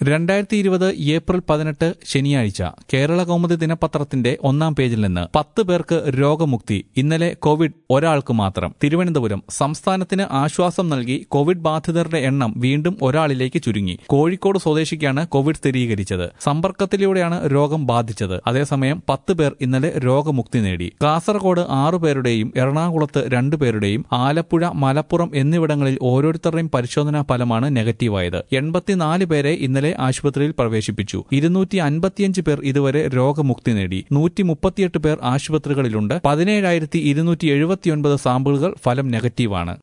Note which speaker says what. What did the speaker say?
Speaker 1: രണ്ടായിരത്തി ഇരുപത് ഏപ്രിൽ പതിനെട്ട് ശനിയാഴ്ച കേരള കൗമുദി ദിനപത്രത്തിന്റെ ഒന്നാം പേജിൽ നിന്ന് പത്ത് പേർക്ക് രോഗമുക്തി ഇന്നലെ കോവിഡ് ഒരാൾക്ക് മാത്രം തിരുവനന്തപുരം സംസ്ഥാനത്തിന് ആശ്വാസം നൽകി കോവിഡ് ബാധിതരുടെ എണ്ണം വീണ്ടും ഒരാളിലേക്ക് ചുരുങ്ങി കോഴിക്കോട് സ്വദേശിക്കാണ് കോവിഡ് സ്ഥിരീകരിച്ചത് സമ്പർക്കത്തിലൂടെയാണ് രോഗം ബാധിച്ചത് അതേസമയം പത്ത് പേർ ഇന്നലെ രോഗമുക്തി നേടി കാസർഗോഡ് ആറു പേരുടെയും എറണാകുളത്ത് രണ്ടു പേരുടെയും ആലപ്പുഴ മലപ്പുറം എന്നിവിടങ്ങളിൽ ഓരോരുത്തരുടെയും പരിശോധനാ ഫലമാണ് നെഗറ്റീവായത് എൺപത്തിനാല് പേരെ ഇന്നലെ ആശുപത്രിയിൽ പ്രവേശിപ്പിച്ചു ഇരുന്നൂറ്റി അൻപത്തിയഞ്ച് പേർ ഇതുവരെ രോഗമുക്തി നേടി നൂറ്റി മുപ്പത്തിയെട്ട് പേർ ആശുപത്രികളിലുണ്ട് പതിനേഴായിരത്തി ഇരുന്നൂറ്റി എഴുപത്തിയൊൻപത് സാമ്പിളുകൾ ഫലം നെഗറ്റീവാണ്